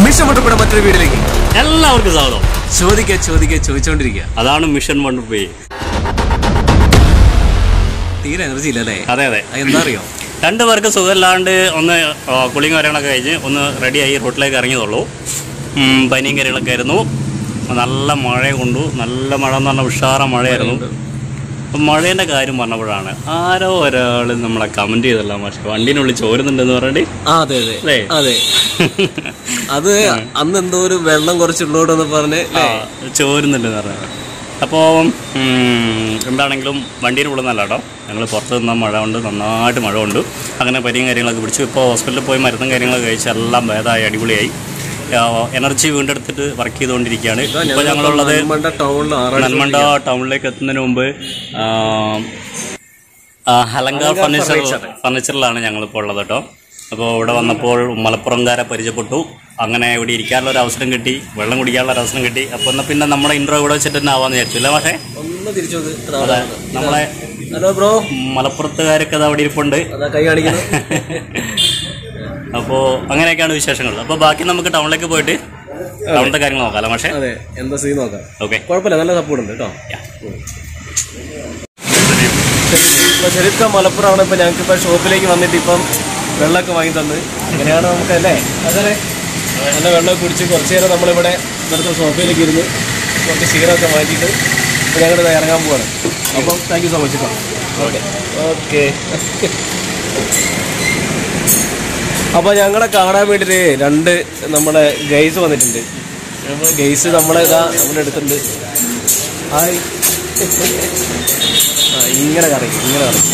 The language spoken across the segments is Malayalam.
മിഷൻ വണ്ടർപ്പയുടെ മറ്റൊരു വീട്ടിലേക്ക് എല്ലാവർക്കും സ്വാഗതം ചോദിക്കുക ചോദിക്കുക ചോദിച്ചോണ്ടിരിക്കുക അതാണ് മിഷൻ വണ്ടർ പേ തീരെ എനർജി ഇല്ല അല്ലേ അതെ അതെ അത് എന്താ അറിയോ രണ്ട് പേർക്ക് സുഖമില്ലാണ്ട് ഒന്ന് കുളിയും കാര്യങ്ങളൊക്കെ കഴിഞ്ഞ് ഒന്ന് റെഡിയായി റോട്ടിലേക്ക് ഇറങ്ങിയതുള്ളൂ ഉം, പനിയും കാര്യങ്ങളൊക്കെ ആയിരുന്നു നല്ല മഴ കൊണ്ടു നല്ല മഴ എന്ന് പറഞ്ഞാൽ ഉഷാറ മഴയായിരുന്നു അപ്പം മഴേൻ്റെ കാര്യം പറഞ്ഞപ്പോഴാണ് ആരോ ഒരാൾ നമ്മളെ കമൻറ്റ് ചെയ്തല്ല പക്ഷെ വണ്ടീനുള്ളിൽ ചോരുന്നുണ്ടെന്ന് പറഞ്ഞിട്ട് ആ അതെ അതെ അല്ലേ? അതെ അത് അന്ന് എന്തോ ഒരു വെള്ളം കുറച്ചുള്ളോടെന്ന് പറഞ്ഞ് ആ, ചോരുന്നുണ്ടെന്ന് പറഞ്ഞു അപ്പോൾ എന്താണെങ്കിലും വണ്ടീൻ്റെ ഉള്ളിൽ നല്ല കേട്ടോ ഞങ്ങൾ പുറത്ത് നിന്ന മഴ കൊണ്ട് നന്നായിട്ട് മഴ കൊണ്ട് അങ്ങനെ പനിയും കാര്യങ്ങളൊക്കെ പിടിച്ചു ഇപ്പോൾ ഹോസ്പിറ്റലിൽ പോയി മരുന്നും കാര്യങ്ങളൊക്കെ കഴിച്ച് എല്ലാം ഭേദമായി അടിപൊളിയായി ആ, എനർജി വീണ്ടെടുത്തിട്ട് വർക്ക് ചെയ്തുകൊണ്ടിരിക്കുകയാണ് ഇപ്പോൾ ഞങ്ങളുള്ളത് നെന്മണ്ട ടൗണിൽ ആറാടി നെൽമണ്ട ടൗണിലേക്ക് എത്തുന്നതിന് മുമ്പ് ആ, ആ, അലങ്കാർ ഫർണിച്ചർ ഫർണിച്ചറിലാണ് ഞങ്ങളിപ്പോൾ ഉള്ളത് കേട്ടോ അപ്പോൾ ഇവിടെ വന്നപ്പോൾ മലപ്പുറംകാരെ പരിചയപ്പെട്ടു അങ്ങനെ ഇവിടെ ഇരിക്കാനുള്ള ഒരു അവസരം കിട്ടി വെള്ളം കുടിക്കാനുള്ള ഒരു അവസരം കിട്ടി അപ്പോൾ എന്നാൽ പിന്നെ നമ്മുടെ ഇൻട്രോ ഇവിടെ വെച്ചിട്ട് തന്നെ ആവാന്ന് വിചാരിച്ചു അല്ലേ പക്ഷേ ഒന്ന് തിരിച്ചു നോക്ക് അതെ നമ്മളെ ഹലോ ബ്രോ മലപ്പുറത്തുകാരൊക്കെ അത് അവിടെ ഇരിപ്പുണ്ട് അതാ കൈ കാണിക്കുന്നു അപ്പോൾ അങ്ങനെയൊക്കെയാണ് വിശേഷങ്ങൾ അപ്പോൾ ബാക്കി നമുക്ക് ടൗണിലേക്ക് പോയിട്ട് ടൗണിലെ കാര്യങ്ങൾ നോക്കാം പക്ഷേ അതെ എന്താ സ്ഥിതി നോക്കാം ഓക്കെ കുഴപ്പമില്ല നല്ല സപ്പോർട്ട് ഉണ്ട് കേട്ടോ ഇപ്പൊ ശരിക്കും മലപ്പുറമാണ് ഇപ്പൊ ഞങ്ങൾക്ക് ഇപ്പൊ ഷോപ്പിലേക്ക് വന്നിട്ട് ഇപ്പം വെള്ളമൊക്കെ വാങ്ങി തന്ന് അങ്ങനെയാണ് നമുക്ക് അല്ലേ അതെ നല്ല വെള്ളമൊക്കെ കുടിച്ച് കുറച്ച് നേരം നമ്മളിവിടെ ഇവിടുത്തെ സോഫയിലേക്ക് ഇരുന്ന് കുറച്ച് ക്ഷീണമൊക്കെ മാറ്റിയിട്ട് ഇപ്പൊ ഞങ്ങൾ ദാ ഇറങ്ങാൻ പോവാണ് അപ്പം താങ്ക് യു സോ മച്ച് കേട്ടോ ഓക്കെ ഓക്കെ അപ്പോൾ ഞങ്ങളെ കാണാൻ വേണ്ടിയിട്ട് രണ്ട് നമ്മുടെ ഗൈസ് വന്നിട്ടുണ്ട് അപ്പോൾ ഗൈസ് നമ്മളെ ഇതാ നമ്മുടെ അടുത്തുണ്ട് ഹായ് ആ ഇങ്ങനെ കറങ്ങി ഇങ്ങനെ കറങ്ങി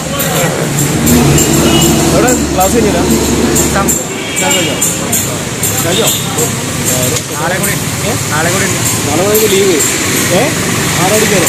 എവിടെ ക്ലാസ് കഴിഞ്ഞില്ല കഴിഞ്ഞോ കഴിഞ്ഞോ നാളെ കൂടി നാളെ കൂടി നാളെ കൂടി ലീവ് ഏ ആറടിക്കാനോ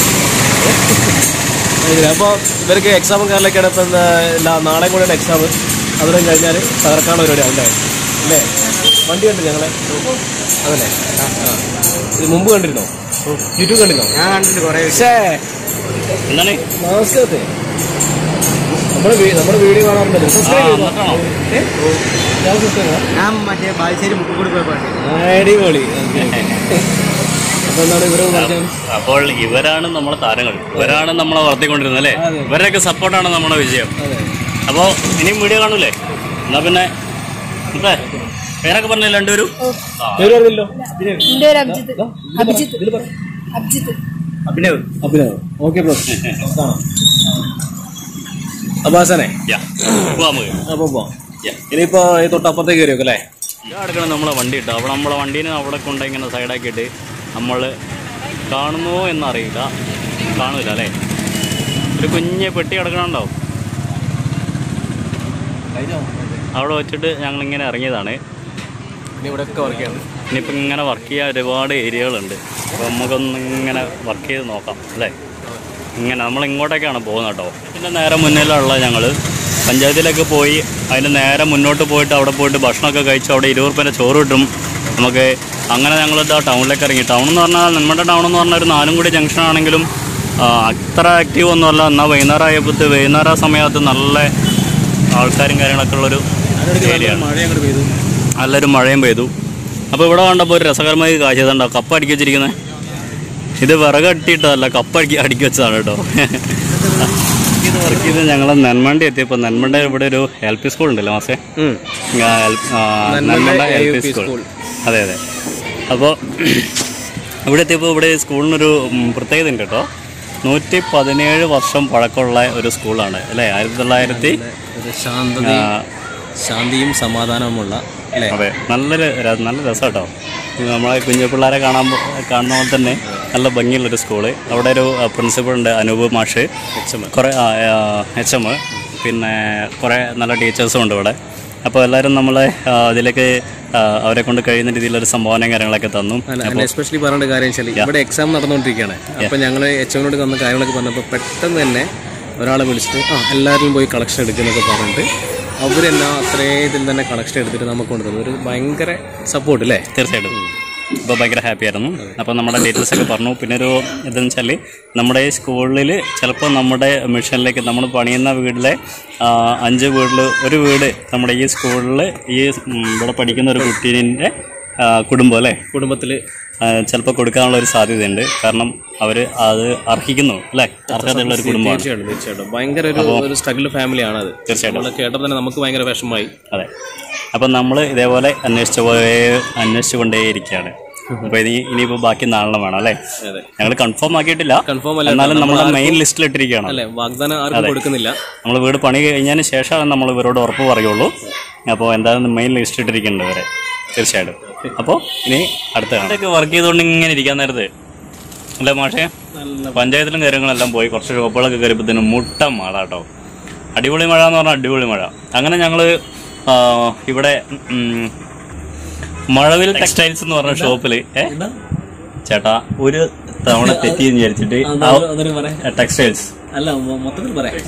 അപ്പോൾ ഇവർക്ക് എക്സാമും കാര്യങ്ങളൊക്കെയാണ് ഇപ്പം എന്താ ലാ- നാളെ കൂടെയാണ് എക്സാം അതും കഴിഞ്ഞാൽ തകർക്കാനുള്ള പരിപാടിയാണ് അല്ലേ അല്ലേ വണ്ടി കണ്ടില്ല ഞങ്ങളെ അതല്ലേ ആ ഇത് മുമ്പ് കണ്ടിരുന്നോ യൂട്യൂബ് കണ്ടിരുന്നോ ഞാൻ കണ്ടിട്ട് കുറേ പക്ഷേ എന്താണ് നമസ്കാരത്തെ നമ്മുടെ വീ- നമ്മുടെ വീഡിയോ കാണാറുണ്ടല്ലോ സബ്സ്ക്രൈബ് ആ, ചെയ്തോ? എന്നിട്ടാണോ? ഏ? ഞാൻ subscribe ചെയ്തോ? ഞാൻ മറ്റേ ബാലുശ്ശേരി മുക്കുകൂടി പോയ പാട്ട് അടിപൊളി അപ്പൊ എന്താണ് ഇവര് പറഞ്ഞത് അപ്പോൾ ഇവരാണ് നമ്മളെ താരങ്ങൾ ഇവരാണ് നമ്മളെ വളർത്തിക്കൊണ്ടിരുന്നത് അല്ലേ അതെ. ഇവരുടെയൊക്കെ സപ്പോർട്ടാണ് നമ്മുടെ വിജയം അതെ അപ്പോൾ ഇനിയും വീഡിയോ കാണൂലേ എന്നാ പിന്നെ ഇപ്പേ പേരൊക്കെ പറഞ്ഞില്ല രണ്ടുപേരും ആ. പേര് പറഞ്ഞല്ലോ എന്റെ പേര് അഭിജിത്ത് അഭിജിത്ത് അഭിജിത്ത് അഭിനവ് അഭിനവ് ഓക്കെ ബ്രോ അബ്ബാസനെ യാ. പോവാം നമുക്ക് അപ്പൊ പോവാം യാ. ഇനിയിപ്പോ ഈ തൊട്ടപ്പുറത്തേക്ക് കയറി അല്ലേ ഇതാ എടുക്കണം നമ്മളെ വണ്ടി ഇട്ടോ അവിടെ നമ്മളെ വണ്ടീനെ അവിടെ കൊണ്ട് ഇങ്ങനെ സൈഡാക്കിയിട്ട് നമ്മൾ കാണുന്നോ എന്നറിയില്ല കാണൂല അല്ലേ ഒരു കുഞ്ഞ് പെട്ടി കിടക്കണുണ്ടോ അവിടെ വെച്ചിട്ട് ഞങ്ങൾ ഇങ്ങനെ ഇറങ്ങിയതാണ് ഇനി ഇവിടെ ഒക്കെ വർക്ക് ചെയ്യണം ഇനിയിപ്പോൾ ഇങ്ങനെ വർക്ക് ചെയ്യാൻ ഒരുപാട് ഏരിയകളുണ്ട് അപ്പോൾ നമുക്കൊന്ന് ഇങ്ങനെ വർക്ക് ചെയ്ത് നോക്കാം അല്ലേ ഇങ്ങനെ നമ്മൾ ഇങ്ങോട്ടേക്കാണ് പോകുന്നത് കേട്ടോ പിന്നെ നേരെ മുന്നിലുള്ള ഞങ്ങൾ പഞ്ചായത്തിലേക്ക് പോയി അതിന് നേരെ മുന്നോട്ട് പോയിട്ട് അവിടെ പോയിട്ട് ഭക്ഷണമൊക്കെ കഴിച്ച് അവിടെ ഇരുപത് റുപ്യേൻ്റെ ചോറ് കിട്ടും നമുക്ക് അങ്ങനെ ഞങ്ങൾ ഇതാ ടൗണിലേക്ക് ഇറങ്ങി ടൗൺ എന്ന് പറഞ്ഞാൽ നമ്മുടെ ടൗൺ എന്ന് പറഞ്ഞാൽ ഒരു നാലും കൂടി ജംഗ്ഷൻ ആണെങ്കിലും ആ, അത്ര ആക്റ്റീവ് ഒന്നുമല്ല എന്നാൽ വൈകുന്നേരം ആയപ്പോഴത്തെ വൈകുന്നേര സമയത്ത് നല്ല ആൾക്കാരും കാര്യങ്ങളൊക്കെ ഉള്ളൊരു ഏരിയയാണ് മഴ അങ്ങോട്ട് പെയ്തു നല്ലൊരു മഴയും പെയ്തു അപ്പോൾ ഇവിടെ കണ്ടപ്പോൾ ഒരു രസകരമായ കാഴ്ച ഇതുണ്ടോ കപ്പ അടുക്കി വെച്ചിരിക്കുന്നത് ഇത് വിറക് അട്ടിയിട്ടതല്ല കപ്പ അടുക്കി അടുക്കി വെച്ചതാണ് കേട്ടോ ഇത് വർക്ക് ചെയ്ത് ഞങ്ങൾ നെന്മണ്ടി എത്തിയപ്പോൾ നെന്മണ്ട ഇവിടെ ഒരു എൽ പി സ്കൂൾ ഉണ്ടല്ലോ മാസേ ആ, എൽ- ആ, നെന്മണ്ട എൽ പി സ്കൂൾ അതെ അതെ അപ്പോൾ ഇവിടെ എത്തിയപ്പോൾ ഇവിടെ സ്കൂളിനൊരു ഉം, പ്രത്യേകത ഉണ്ട് കേട്ടോ നൂറ്റി പതിനേഴ് വർഷം പഴക്കമുള്ള ഒരു സ്കൂളാണ് അല്ലേ ആയിരത്തി തൊള്ളായിരത്തി ഒരു ശാന്തതയും ആ, ശാന്തിയും സമാധാനവുമുള്ള അല്ലേ അതെ നല്ലൊരു ര- നല്ല രസം കേട്ടോ ഇത് നമ്മളെ കുഞ്ഞു പിള്ളേരെ കാണാൻ പോ- കാണുന്ന പോലെ തന്നെ നല്ല ഭംഗിയുള്ളൊരു സ്കൂള് അവിടെ ഒരു പ്രിൻസിപ്പൾ ഉണ്ട് അനൂപ് മാഷ് കുറേ എച്ച് എം പിന്നെ കുറേ നല്ല ടീച്ചേഴ്സും ഉണ്ട് ഇവിടെ അപ്പോൾ എല്ലാവരും നമ്മളെ ആ, അതിലേക്ക് ആ, അവരെ കൊണ്ട് കഴിയുന്ന രീതിയിലൊരു സംഭാവനയും കാര്യങ്ങളൊക്കെ തന്നു അല്ല എസ്പെഷ്യലി പറയേണ്ട കാര്യം വെച്ചാൽ ഇവിടെ എക്സാം നടന്നുകൊണ്ടിരിക്കുകയാണ് അപ്പം ഞങ്ങൾ എച്ച് എമ്മിനോട് തന്ന കാര്യങ്ങളൊക്കെ പറഞ്ഞപ്പോൾ പെട്ടെന്ന് തന്നെ ഒരാളെ വിളിച്ചിട്ട് ആ എല്ലാവരും പോയി കളക്ഷൻ എടുക്കുന്നൊക്കെ പറഞ്ഞിട്ട് അവർ തന്നെ അത്രയും ഇതിൽ തന്നെ കളക്ഷൻ എടുത്തിട്ട് നമുക്ക് കൊണ്ടുതന്നു ഒരു ഭയങ്കര സപ്പോർട്ട് അല്ലേ തീർച്ചയായിട്ടും അപ്പോൾ ഭയങ്കര ഹാപ്പി ആയിരുന്നു അപ്പോൾ നമ്മുടെ ഡീറ്റെയിൽസ് ഒക്കെ പറഞ്ഞു പിന്നെ ഒരു ഇതെന്ന് വെച്ചാൽ നമ്മുടെ ഈ സ്കൂളിൽ ചിലപ്പോൾ നമ്മുടെ മിഷനിലേക്ക് നമ്മൾ പണിയുന്ന വീട്ടിലെ ആ, അഞ്ച് വീട്ടിൽ ഒരു വീട് നമ്മുടെ ഈ സ്കൂളിൽ ഈ ഉം, ഇവിടെ പഠിക്കുന്ന ഒരു കുട്ടീൻ്റെ ആ, കുടുംബം അല്ലേ കുടുംബത്തിൽ ചിലപ്പോൾ കൊടുക്കാനുള്ള ഒരു സാധ്യതയുണ്ട് കാരണം അവർ അത് അർഹിക്കുന്നു അല്ലേ അർഹതയുള്ള ഒരു കുടുംബമാണ് തീർച്ചയായിട്ടും തീർച്ചയായിട്ടും ഭയങ്കര ഒരു ഒരു സ്ട്രഗിൾ ഫാമിലിയാണ് അത് തീർച്ചയായിട്ടും നമ്മൾ കേട്ടപ്പോൾ തന്നെ നമുക്ക് ഭയങ്കര വിഷമമായി അതെ അപ്പം നമ്മൾ ഇതേപോലെ അന്വേഷിച്ച പോയേ അന്വേഷിച്ചു കൊണ്ടേയിരിക്കുകയാണ് അപ്പോൾ ഇനി ഇനിയിപ്പോൾ ബാക്കി നാളെ വേണം അല്ലേ അതെ ഞങ്ങൾ കൺഫേം ആക്കിയിട്ടില്ല കൺഫേം അല്ല എന്നാലും നമ്മുടെ മെയിൻ ലിസ്റ്റിൽ ഇട്ടിരിക്കുകയാണ് അല്ലെ വാഗ്ദാനം ആർക്കും കൊടുക്കുന്നില്ല നമ്മൾ വീട് പണി കഴിഞ്ഞതിന് ശേഷമാണ് നമ്മൾ ഇവരോട് ഉറപ്പ് പറയുള്ളൂ അപ്പോൾ എന്തായാലും മെയിൻ ലിസ്റ്റ് ഇട്ടിരിക്കുന്നുണ്ട് ഇവരെ തീർച്ചയായിട്ടും അപ്പോൾ ഇനി അടുത്ത ഇതൊക്കെ വർക്ക് ചെയ്തുകൊണ്ട് ഇങ്ങനെ ഇരിക്കാൻ നേരത്ത് അല്ലേ മാഷേ പഞ്ചായത്തിലും കാര്യങ്ങളെല്ലാം പോയി കുറച്ച് ഷോപ്പുകളൊക്കെ കയറിയപ്പോഴത്തേനും മുട്ട മഴ കേട്ടോ അടിപൊളി മഴ എന്ന് പറഞ്ഞാൽ അടിപൊളി മഴ അങ്ങനെ ഞങ്ങൾ ഇവിടെ ഉം, മഴവിൽ ടെക്സ്റ്റൈൽസ് എന്ന് പറഞ്ഞ ഷോപ്പിൽ ചേട്ടാ ഒരു തവണ തെറ്റിയെന്ന് വിചാരിച്ചിട്ട് ടെക്സ്റ്റൈൽസ് അല്ല മൊത്തത്തിൽ പറയാം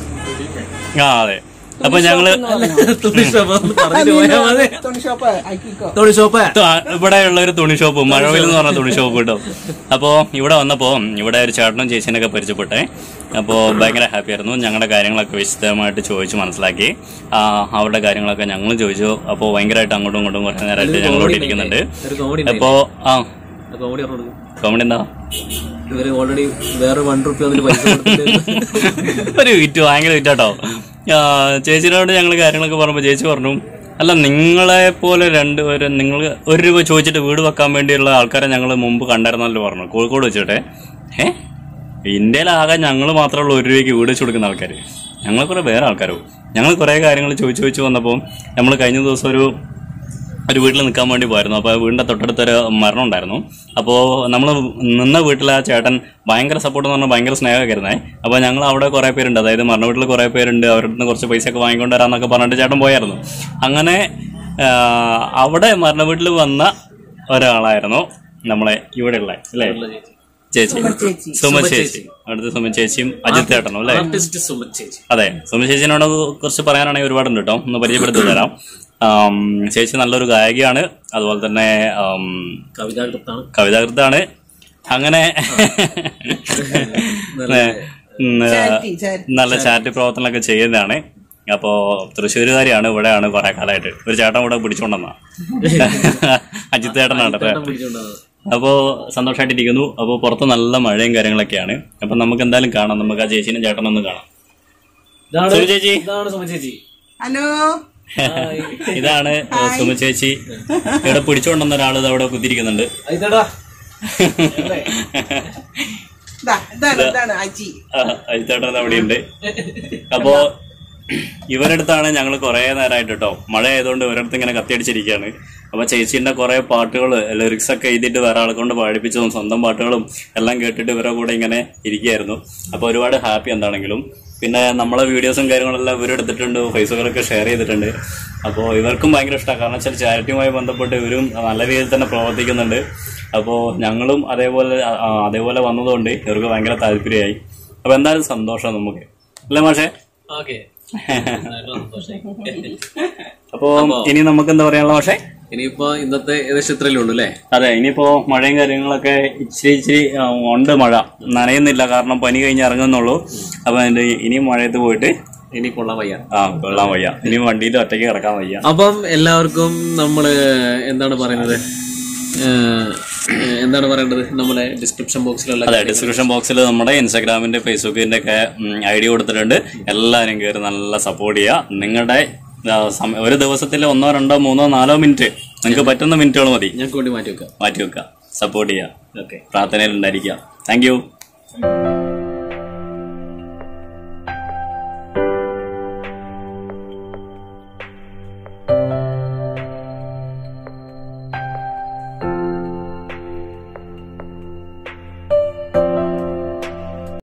ആ അതെ അപ്പൊ ഞങ്ങള് തുണി ഷോപ്പ് പറഞ്ഞിട്ട് പോയാൽ മതി തുണി ഷോപ്പ് ആക്കിക്കോ തുണി ഷോപ്പ് ത- ഇവിടെയുള്ള ഒരു തുണി ഷോപ്പ് മഴവിൽ എന്ന് പറഞ്ഞ തുണി ഷോപ്പ് കിട്ടും അപ്പോൾ ഇവിടെ വന്നപ്പോൾ ഇവിടെ ഒരു ചേട്ടനും ചേച്ചീനൊക്കെ പരിചയപ്പെട്ടെ അപ്പോൾ ഭയങ്കര ഹാപ്പി ആയിരുന്നു ഞങ്ങളുടെ കാര്യങ്ങളൊക്കെ വിശദമായിട്ട് ചോദിച്ച് മനസ്സിലാക്കി ആ, അവരുടെ കാര്യങ്ങളൊക്കെ ഞങ്ങൾ ചോദിച്ചു അപ്പോൾ ഭയങ്കരമായിട്ട് അങ്ങോട്ടും ഇങ്ങോട്ടും കുറേ നേരമായിട്ട് ഞങ്ങളോട് ഇരിക്കുന്നുണ്ട് ഒരു കോമഡി അപ്പോൾ ആ കോമഡി പറഞ്ഞു കൊടുക്കും കോമഡി എന്താ ഇവര് ഓൾറെഡി വേറെ വൺ റുപ്പി വന്നിട്ട് പൈസ കൊടുത്തിട്ട് ഒരു വിറ്റ് ഭയങ്കര വിറ്റാട്ടോ ചേച്ചിനോട് ഞങ്ങൾ കാര്യങ്ങളൊക്കെ പറഞ്ഞപ്പോൾ ചേച്ചി പറഞ്ഞു അല്ല നിങ്ങളെ പോലെ രണ്ടുപേരും നിങ്ങൾ ഒരു രൂപ ചോദിച്ചിട്ട് വീട് വെക്കാൻ വേണ്ടിയുള്ള ആൾക്കാരെ ഞങ്ങൾ മുമ്പ് കണ്ടായിരുന്നല്ലോ പറഞ്ഞു കോഴിക്കോട് വെച്ചിട്ടെ ഏ ഇന്ത്യയിലാകെ ഞങ്ങൾ മാത്രമുള്ള ഒരു രൂപയ്ക്ക് വീട് വെച്ച് കൊടുക്കുന്ന ആൾക്കാർ ഞങ്ങൾ കുറേ വേറെ ആൾക്കാരോ ഞങ്ങൾ കുറേ കാര്യങ്ങൾ ചോദിച്ചു ചോദിച്ചു വന്നപ്പോൾ നമ്മൾ കഴിഞ്ഞ ദിവസം ഒരു ഒരു വീട്ടിൽ നിൽക്കാൻ വേണ്ടി പോയിരുന്നു അപ്പോൾ വീടിൻ്റെ തൊട്ടടുത്തൊരു മരണം ഉണ്ടായിരുന്നു അപ്പോൾ നമ്മൾ നിന്ന വീട്ടിൽ ആ ചേട്ടൻ ഭയങ്കര സപ്പോർട്ട് എന്ന് പറഞ്ഞാൽ ഭയങ്കര സ്നേഹമൊക്കെ ആയിരുന്നേ അപ്പോൾ ഞങ്ങൾ അവിടെ കുറേ പേരുണ്ട് അതായത് മരണ വീട്ടിൽ കുറേ പേരുണ്ട് അവരുടെ നിന്ന് കുറച്ച് പൈസയൊക്കെ വാങ്ങിക്കൊണ്ട് വരാമെന്നൊക്കെ പറഞ്ഞിട്ട് ചേട്ടൻ പോയായിരുന്നു അങ്ങനെ ആ, അവിടെ മരണ വീട്ടിൽ വന്ന ഒരാളായിരുന്നു നമ്മളെ ഇവിടെയുള്ള അല്ലേ ചേച്ചി സുമ ചേച്ചി അടുത്ത സുമ ചേച്ചിയും അജിത് ചേട്ടനും അല്ലേ ആർട്ടിസ്റ്റ് സുമത് ചേച്ചി അതെ സുമ ചേച്ചിനോട് കുറിച്ച് പറയാനാണെങ്കിൽ ഒരുപാടുണ്ട് കേട്ടോ ഒന്ന് പരിചയപ്പെടുത്തി തരാം ആം, ചേച്ചി നല്ലൊരു ഗായികയാണ് അതുപോലെ തന്നെ ആം, കവിതാകൃത്താണ് കവിതാകൃത്താണ് അങ്ങനെ ഉം, ചാരിറ്റി, ചാരിറ്റി. നല്ല ചാരിറ്റി പ്രവർത്തനമൊക്കെ ചെയ്യുന്നതാണ് അപ്പോൾ തൃശ്ശൂരുകാരിയാണ് ഇവിടെയാണ് കുറെ കാലമായിട്ട് ഒരു ചേട്ടൻ ഇവിടെ പിടിച്ചോണ്ടെന്നാ അജിത് ചേട്ടനാണ് അല്ലേ പിടിച്ചോണ്ടാണ് അപ്പോൾ സന്തോഷമായിട്ടിരിക്കുന്നു അപ്പോൾ പുറത്ത് നല്ല മഴയും കാര്യങ്ങളൊക്കെയാണ് അപ്പം നമുക്ക് എന്തായാലും കാണാം നമുക്ക് ആ ചേച്ചീനും ചേട്ടനും ഒന്ന് കാണാം ഇതാണ് സുമ ചേച്ചി ഇതാണ് സുമ ചേച്ചി ഹലോ ഇതാണ് സുമ ചേച്ചി ഇവിടെ പിടിച്ചുകൊണ്ടുവന്ന ഒരാൾ ഇത് അവിടെ കുത്തിരിക്കുന്നുണ്ട് ഇതാടാ ഇതാ ഇതാണ് ഇതാണ് അജി അജിത്തേട്ടൻ അവിടെയുണ്ട് അപ്പോ ഇവരടുത്താണ് ഞങ്ങൾ കുറേ നേരമായിട്ട് കേട്ടോ മഴ ആയതുകൊണ്ട് ഇവരടുത്ത് ഇങ്ങനെ കത്തിയടിച്ചിരിക്കുകയാണ് അപ്പൊ ചേച്ചീന്റെ കുറെ പാട്ടുകൾ ലിറിക്സ് ഒക്കെ എഴുതിയിട്ട് വേറെ ആളെ കൊണ്ട് പാടിപ്പിച്ചതും സ്വന്തം പാട്ടുകളും എല്ലാം കേട്ടിട്ട് ഇവരുടെ കൂടെ ഇങ്ങനെ ഇരിക്കുകയായിരുന്നു അപ്പൊ ഒരുപാട് ഹാപ്പി എന്താണെങ്കിലും പിന്നെ നമ്മളെ വീഡിയോസും കാര്യങ്ങളെല്ലാം ഇവരെടുത്തിട്ടുണ്ട് ഫേസ്ബുക്കിലൊക്കെ ഷെയർ ചെയ്തിട്ടുണ്ട് അപ്പോൾ ഇവർക്കും ഭയങ്കര ഇഷ്ടമാണ് കാരണം വെച്ചാൽ ചാരിറ്റിയുമായി ബന്ധപ്പെട്ട് ഇവരും നല്ല രീതിയിൽ തന്നെ പ്രവർത്തിക്കുന്നുണ്ട് അപ്പോൾ ഞങ്ങളും അതേപോലെ ആ, അതേപോലെ വന്നതുകൊണ്ട് ഇവർക്ക് ഭയങ്കര താല്പര്യമായി അപ്പോൾ എന്തായാലും സന്തോഷം നമുക്ക് അല്ലേ മാഷേ ഓക്കെ അപ്പോൾ ഇനി നമുക്ക് എന്താ പറയാനുള്ള മാഷേ ഇനിയിപ്പോ ഇന്നത്തെ ഏകദേശം ഇത്രയല്ലേ ഉള്ളൂ അല്ലേ അതെ ഇനിയിപ്പോ മഴയും കാര്യങ്ങളൊക്കെ ഇച്ചിരി ഇച്ചിരി ആ, ഉണ്ട് മഴ നനയുന്നില്ല കാരണം പനി കഴിഞ്ഞ് ഇറങ്ങുന്നുള്ളൂ അപ്പൊ അതിന്റെ ഇനിയും മഴയത്ത് പോയിട്ട് ഇനി കൊള്ളാൻ വയ്യ ആ കൊള്ളാൻ വയ്യ ഇനി വണ്ടിയിൽ ഒറ്റയ്ക്ക് കിടക്കാൻ വയ്യ അപ്പം എല്ലാവർക്കും നമ്മള് എന്താണ് പറയുന്നത് ഏഹ്, എന്താണ് പറയേണ്ടത് നമ്മുടെ ഡിസ്ക്രിപ്ഷൻ ബോക്സിലുള്ള അതെ ഡിസ്ക്രിപ്ഷൻ ബോക്സിൽ നമ്മുടെ ഇൻസ്റ്റാഗ്രാമിന്റെ ഫേസ്ബുക്കിന്റെ ഒക്കെ ഐ ഡി കൊടുത്തിട്ടുണ്ട് എല്ലാവരും കയറി നല്ല സപ്പോർട്ട് ചെയ്യുക നിങ്ങളുടെ ആ, സമ- ഒരു ദിവസത്തിൽ ഒന്നോ രണ്ടോ മൂന്നോ നാലോ മിനിറ്റ് നിങ്ങൾക്ക് പറ്റുന്ന മിനിറ്റുകൾ മതി ഞങ്ങൾക്ക് വേണ്ടി മാറ്റി വെക്കാം മാറ്റി വെക്കുക സപ്പോർട്ട് ചെയ്യുക ഓക്കെ പ്രാർത്ഥനയിൽ ഉണ്ടായിരിക്കുക താങ്ക് യു